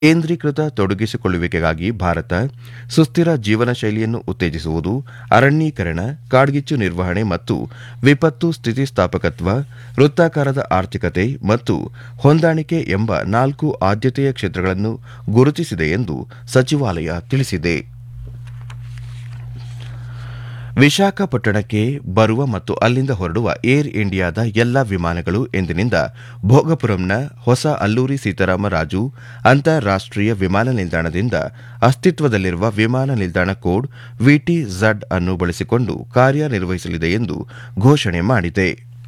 ಕೇಂದ್ರೀಕೃತ ತೊಡಗಿಸಿಕೊಳ್ಳುವಿಕೆಗಾಗಿ ಭಾರತ ಸುಸ್ಥಿರ ಜೀವನ ಶೈಲಿಯನ್ನು ಉತ್ತೇಜಿಸುವುದು ಅರಣ್ಯೀಕರಣ ಕಾಡ್ಗಿಚ್ಚು ನಿರ್ವಹಣೆ ಮತ್ತು ವಿಪತ್ತು ಸ್ಥಿತಿಸ್ಥಾಪಕತ್ವ ವೃತ್ತಾಕಾರದ ಆರ್ಥಿಕತೆ ಮತ್ತು ಹೊಂದಾಣಿಕೆ ಎಂಬ ನಾಲ್ಕು ಆದ್ಯತೆಯ ಕ್ಷೇತ್ರಗಳನ್ನು ಗುರುತಿಸಿದೆ ಎಂದು ಸಚಿವಾಲಯ ತಿಳಿಸಿದೆ ವಿಶಾಖಪಟ್ಟಣಕ್ಕೆ ಬರುವ ಮತ್ತು ಅಲ್ಲಿಂದ ಹೊರಡುವ ಏರ್ ಇಂಡಿಯಾದ ಎಲ್ಲ ವಿಮಾನಗಳು ಎಂದಿನಿಂದ ಭೋಗಪುರಂನ ಹೊಸ ಅಲ್ಲೂರಿ ಸೀತಾರಾಮರಾಜು ಅಂತಾರಾಷ್ಟೀಯ ವಿಮಾನ ನಿಲ್ದಾಣದಿಂದ ಅಸ್ತಿತ್ವದಲ್ಲಿರುವ ವಿಮಾನ ನಿಲ್ದಾಣ ಕೋಡ್ ವಿಟಿ ಝಡ್ ಅನ್ನು ಬಳಸಿಕೊಂಡು ಕಾರ್ಯನಿರ್ವಹಿಸಲಿದೆ ಎಂದು ಘೋಷಣೆ ಮಾಡಿದೆ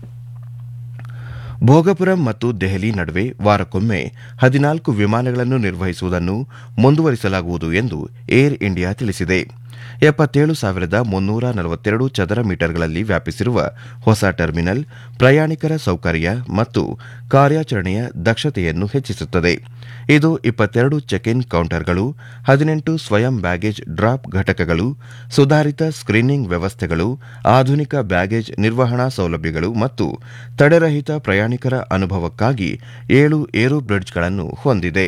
ಭೋಗಪುರಂ ಮತ್ತು ದೆಹಲಿ ನಡುವೆ ವಾರಕ್ಕೊಮ್ಮೆ ಹದಿನಾಲ್ಕು ವಿಮಾನಗಳನ್ನು ನಿರ್ವಹಿಸುವುದನ್ನು ಮುಂದುವರಿಸಲಾಗುವುದು ಎಂದು ಏರ್ ಇಂಡಿಯಾ ತಿಳಿಸಿದೆ ಎಪ್ಪತ್ತೇಳು ಸಾವಿರದ ಮುನ್ನೂರ ನಲವತ್ತೆರಡು ಚದರ ಮೀಟರ್ಗಳಲ್ಲಿ ವ್ಯಾಪಿಸಿರುವ ಹೊಸ ಟರ್ಮಿನಲ್ ಪ್ರಯಾಣಿಕರ ಸೌಕರ್ಯ ಮತ್ತು ಕಾರ್ಯಾಚರಣೆಯ ದಕ್ಷತೆಯನ್ನು ಹೆಚ್ಚಿಸುತ್ತದೆ ಇದು ಇಪ್ಪತ್ತೆರಡು ಚೆಕ್ ಇನ್ ಕೌಂಟರ್ಗಳು ಹದಿನೆಂಟು ಸ್ವಯಂ ಬ್ಯಾಗೇಜ್ ಡ್ರಾಪ್ ಘಟಕಗಳು ಸುಧಾರಿತ ಸ್ಕ್ರೀನಿಂಗ್ ವ್ಯವಸ್ಥೆಗಳು ಆಧುನಿಕ ಬ್ಯಾಗೇಜ್ ನಿರ್ವಹಣಾ ಸೌಲಭ್ಯಗಳು ಮತ್ತು ತಡೆರಹಿತ ಪ್ರಯಾಣಿಕರ ಅನುಭವಕ್ಕಾಗಿ ಏಳು ಏರೋ ಬ್ರಿಡ್ಜ್ಗಳನ್ನು ಹೊಂದಿದೆ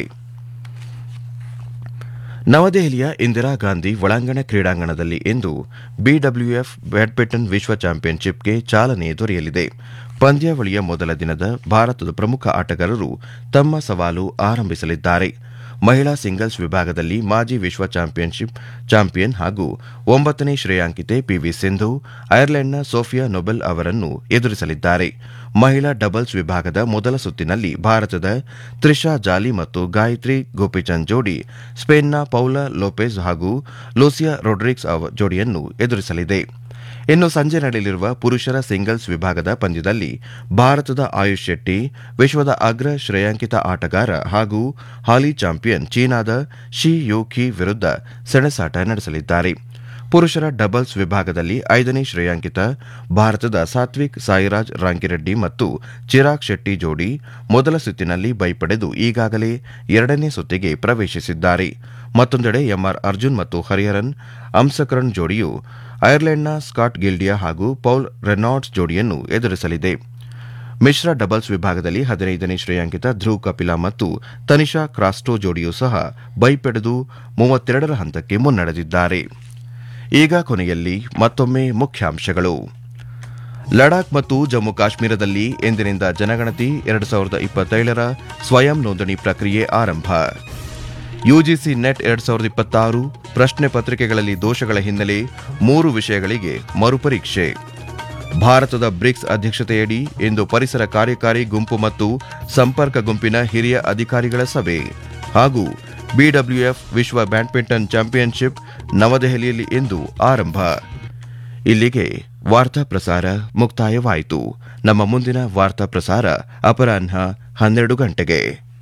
ನವದೆಹಲಿಯ ಇಂದಿರಾ ಗಾಂಧಿ ಒಳಾಂಗಣ ಕ್ರೀಡಾಂಗಣದಲ್ಲಿ ಇಂದು ಬಿಡಬ್ಲ್ಯೂಎಫ್ ಬ್ಯಾಡ್ಮಿಂಟನ್ ವಿಶ್ವ ಚಾಂಪಿಯನ್ಶಿಪ್ಗೆ ಚಾಲನೆ ದೊರೆಯಲಿದೆ ಪಂದ್ಯಾವಳಿಯ ಮೊದಲ ದಿನದ ಭಾರತದ ಪ್ರಮುಖ ಆಟಗಾರರು ತಮ್ಮ ಸವಾಲು ಆರಂಭಿಸಲಿದ್ದಾರೆ ಮಹಿಳಾ ಸಿಂಗಲ್ಸ್ ವಿಭಾಗದಲ್ಲಿ ಮಾಜಿ ವಿಶ್ವ ಚಾಂಪಿಯನ್ಶಿಪ್ ಚಾಂಪಿಯನ್ ಹಾಗೂ ಒಂಬತ್ತನೇ ಶ್ರೇಯಾಂಕಿತೆ ಪಿವಿ ಸಿಂಧು ಐರ್ಲೆಂಡ್ನ ಸೋಫಿಯಾ ನೊಬೆಲ್ ಅವರನ್ನು ಎದುರಿಸಲಿದ್ದಾರೆ ಮಹಿಳಾ ಡಬಲ್ಸ್ ವಿಭಾಗದ ಮೊದಲ ಸುತ್ತಿನಲ್ಲಿ ಭಾರತದ ತ್ರಿಷಾ ಜಾಲಿ ಮತ್ತು ಗಾಯತ್ರಿ ಗೋಪಿಚಂದ್ ಜೋಡಿ ಸ್ಪೇನ್ನ ಪೌಲಾ ಲೋಪೆಜ್ ಹಾಗೂ ಲೂಸಿಯಾ ರೊಡ್ರಿಕ್ಸ್ ಜೋಡಿಯನ್ನು ಎದುರಿಸಲಿದೆ ಇನ್ನು ಸಂಜೆ ನಡೆಯಲಿರುವ ಪುರುಷರ ಸಿಂಗಲ್ಸ್ ವಿಭಾಗದ ಪಂದ್ಯದಲ್ಲಿ ಭಾರತದ ಆಯುಷ್ ಶೆಟ್ಟಿ ವಿಶ್ವದ ಅಗ್ರ ಶ್ರೇಯಾಂಕಿತ ಆಟಗಾರ ಹಾಗೂ ಹಾಲಿ ಚಾಂಪಿಯನ್ ಚೀನಾದ ಶಿ ಯೋಖಿ ವಿರುದ್ಧ ಸೆಣಸಾಟ ನಡೆಸಲಿದ್ದಾರೆ ಪುರುಷರ ಡಬಲ್ಸ್ ವಿಭಾಗದಲ್ಲಿ ಐದನೇ ಶ್ರೇಯಾಂಕಿತ ಭಾರತದ ಸಾತ್ವಿಕ್ ಸಾಯಿರಾಜ್ ರಾಂಕಿರೆಡ್ಡಿ ಮತ್ತು ಚಿರಾಗ್ ಶೆಟ್ಟಿ ಜೋಡಿ ಮೊದಲ ಸುತ್ತಿನಲ್ಲಿ ಬೈ ಪಡೆದು ಈಗಾಗಲೇ ಎರಡನೇ ಸುತ್ತಿಗೆ ಪ್ರವೇಶಿಸಿದ್ದಾರೆ ಮತ್ತೊಂದೆಡೆ ಎಂಆರ್ ಅರ್ಜುನ್ ಮತ್ತು ಹರಿಹರನ್ ಅಂಸಕರಣ್ ಜೋಡಿಯು ಐರ್ಲೆಂಡ್ನ ಸ್ಕಾಟ್ ಗಿಲ್ಡಿಯಾ ಹಾಗೂ ಪೌಲ್ ರೆನಾಲ್ಡ್ಸ್ ಜೋಡಿಯನ್ನು ಎದುರಿಸಲಿದೆ ಮಿಶ್ರ ಡಬಲ್ಸ್ ವಿಭಾಗದಲ್ಲಿ ಹದಿನೈದನೇ ಶ್ರೇಯಾಂಕಿತ ಧ್ರುವ್ ಕಪಿಲಾ ಮತ್ತು ತನಿಷಾ ಕ್ರಾಸ್ಟೋ ಜೋಡಿಯೂ ಸಹ ಬೈ ಪಡೆದು ಮೂವತ್ತೆರಡರ ಹಂತಕ್ಕೆ ಮುನ್ನಡೆದಿದ್ದಾರೆ ಈಗ ಕೊನೆಯಲ್ಲಿ ಮತ್ತೊಮ್ಮೆ ಮುಖ್ಯಾಂಶಗಳು ಲಡಾಖ್ ಮತ್ತು ಜಮ್ಮು ಕಾಶ್ಮೀರದಲ್ಲಿ ಎಂದಿನಿಂದ ಜನಗಣತಿ ಎರಡು ಸಾವಿರದ ಇಪ್ಪತ್ತೇಳರ ಸ್ವಯಂ ನೋಂದಣಿ ಪ್ರಕ್ರಿಯೆ ಆರಂಭ ಯುಜಿಸಿ ನೆಟ್ ಎರಡು ಸಾವಿರದ ಇಪ್ಪತ್ತಾರು ಪ್ರಶ್ನೆ ಪತ್ರಿಕೆಗಳಲ್ಲಿ ದೋಷಗಳ ಹಿನ್ನೆಲೆ ಮೂರು ವಿಷಯಗಳಿಗೆ ಮರುಪರೀಕ್ಷೆ ಭಾರತದ ಬ್ರಿಕ್ಸ್ ಅಧ್ಯಕ್ಷತೆಯಡಿ ಇಂದು ಪರಿಸರ ಕಾರ್ಯಕಾರಿ ಗುಂಪು ಮತ್ತು ಸಂಪರ್ಕ ಗುಂಪಿನ ಹಿರಿಯ ಅಧಿಕಾರಿಗಳ ಸಭೆ ಹಾಗೂ ಬಿಡಬ್ಲ್ಯೂಎಫ್ ವಿಶ್ವ ಬ್ಯಾಡ್ಮಿಂಟನ್ ಚಾಂಪಿಯನ್ಶಿಪ್ ನವದೆಹಲಿಯಲ್ಲಿ ಇಂದು ಆರಂಭ ಇಲ್ಲಿಗೆ ವಾರ್ತಾ ಪ್ರಸಾರ ಮುಕ್ತಾಯವಾಯಿತು ನಮ್ಮ ಮುಂದಿನ ವಾರ್ತಾ ಪ್ರಸಾರ ಅಪರಾಹ್ನ ಹನ್ನೆರಡು ಗಂಟೆಗೆ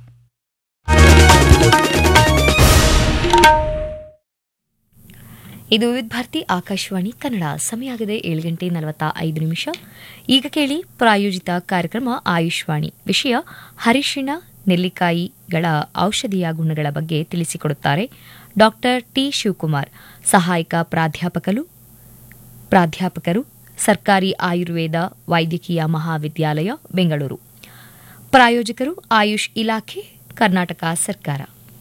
ಇದು ವಿವಿಧ ಭಾರತಿ ಆಕಾಶವಾಣಿ ಕನ್ನಡ ಸಮಯ ಆಗಿದೆ ಏಳು ಗಂಟೆ ನಲವತ್ತ ಐದು ನಿಮಿಷ ಈಗ ಕೇಳಿ ಪ್ರಾಯೋಜಿತ ಕಾರ್ಯಕ್ರಮ ಆಯುಷ್ವಾಣಿ ವಿಷಯ ಹರಿಶಿಣ ನೆಲ್ಲಿಕಾಯಿಗಳ ಔಷಧೀಯ ಗುಣಗಳ ಬಗ್ಗೆ ತಿಳಿಸಿಕೊಡುತ್ತಾರೆ ಡಾಕ್ಟರ್ ಟಿ ಶಿವಕುಮಾರ್ ಸಹಾಯಕ ಪ್ರಾಧ್ಯಾಪಕರು ಪ್ರಾಧ್ಯಾಪಕರು ಸರ್ಕಾರಿ ಆಯುರ್ವೇದ ವೈದ್ಯಕೀಯ ಮಹಾವಿದ್ಯಾಲಯ ಬೆಂಗಳೂರು ಪ್ರಾಯೋಜಕರು ಆಯುಷ್ ಇಲಾಖೆ ಕರ್ನಾಟಕ ಸರ್ಕಾರ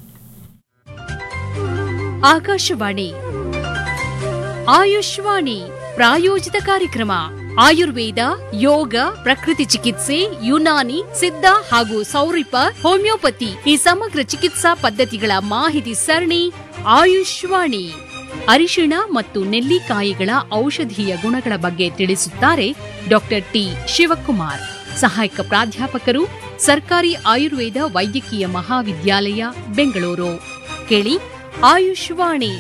ಆಕಾಶವಾಣಿ ಆಯುಷ್ವಾಣಿ ಪ್ರಾಯೋಜಿತ ಕಾರ್ಯಕ್ರಮ ಆಯುರ್ವೇದ ಯೋಗ ಪ್ರಕೃತಿ ಚಿಕಿತ್ಸೆ ಯುನಾನಿ ಸಿದ್ಧ ಹಾಗೂ ಸೌರಿಪ ಹೋಮಿಯೋಪತಿ ಈ ಸಮಗ್ರ ಚಿಕಿತ್ಸಾ ಪದ್ಧತಿಗಳ ಮಾಹಿತಿ ಸರಣಿ ಆಯುಷ್ವಾಣಿ ಅರಿಶಿಣ ಮತ್ತು ನೆಲ್ಲಿಕಾಯಿಗಳ ಔಷಧೀಯ ಗುಣಗಳ ಬಗ್ಗೆ ತಿಳಿಸುತ್ತಾರೆ ಡಾಕ್ಟರ್ ಟಿ ಶಿವಕುಮಾರ್ ಸಹಾಯಕ ಪ್ರಾಧ್ಯಾಪಕರು ಸರ್ಕಾರಿ ಆಯುರ್ವೇದ ವೈದ್ಯಕೀಯ ಮಹಾವಿದ್ಯಾಲಯ ಬೆಂಗಳೂರು ಕೇಳಿ ಆಯುಷ್ವಾಣಿ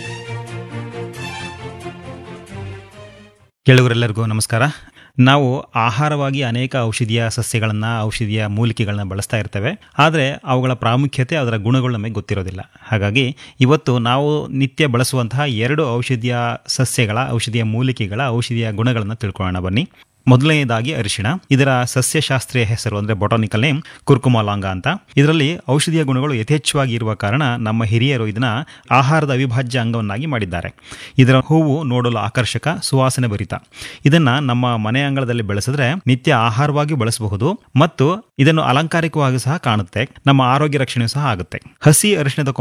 ಕೇಳುಗರೆಲ್ಲರಿಗೂ ನಮಸ್ಕಾರ ನಾವು ಆಹಾರವಾಗಿ ಅನೇಕ ಔಷಧೀಯ ಸಸ್ಯಗಳನ್ನು ಔಷಧೀಯ ಮೂಲಿಕೆಗಳನ್ನ ಬಳಸ್ತಾ ಇರ್ತೇವೆ ಆದರೆ ಅವುಗಳ ಪ್ರಾಮುಖ್ಯತೆ ಅದರ ಗುಣಗಳು ನಮಗೆ ಗೊತ್ತಿರೋದಿಲ್ಲ ಹಾಗಾಗಿ ಇವತ್ತು ನಾವು ನಿತ್ಯ ಬಳಸುವಂತಹ ಎರಡು ಔಷಧೀಯ ಸಸ್ಯಗಳ ಔಷಧೀಯ ಮೂಲಿಕೆಗಳ ಔಷಧೀಯ ಗುಣಗಳನ್ನು ತಿಳ್ಕೊಳ್ಳೋಣ ಬನ್ನಿ ಮೊದಲನೆಯದಾಗಿ ಅರಿಶಿಣ ಇದರ ಸಸ್ಯಶಾಸ್ತ್ರೀಯ ಹೆಸರು ಅಂದ್ರೆ ಬೊಟಾನಿಕಲ್ ನೇಮ್ ಕುರ್ಕುಮಾಲಾಂಗ ಅಂತ ಇದರಲ್ಲಿ ಔಷಧೀಯ ಗುಣಗಳು ಯಥೇಚ್ಛವಾಗಿ ಇರುವ ಕಾರಣ ನಮ್ಮ ಹಿರಿಯರು ಇದನ್ನ ಆಹಾರದ ಅವಿಭಾಜ್ಯ ಅಂಗವನ್ನಾಗಿ ಮಾಡಿದ್ದಾರೆ ಇದರ ಹೂವು ನೋಡಲು ಆಕರ್ಷಕ ಸುವಾಸನೆ ಭರಿತ ಇದನ್ನ ನಮ್ಮ ಮನೆ ಅಂಗಳದಲ್ಲಿ ಬೆಳೆಸಿದ್ರೆ ನಿತ್ಯ ಆಹಾರವಾಗಿ ಬಳಸಬಹುದು ಮತ್ತು ಇದನ್ನು ಅಲಂಕಾರಿಕವಾಗಿ ಸಹ ಕಾಣುತ್ತೆ ನಮ್ಮ ಆರೋಗ್ಯ ರಕ್ಷಣೆ ಸಹ ಆಗುತ್ತೆ ಹಸಿ ಅರಿಶಿಣದ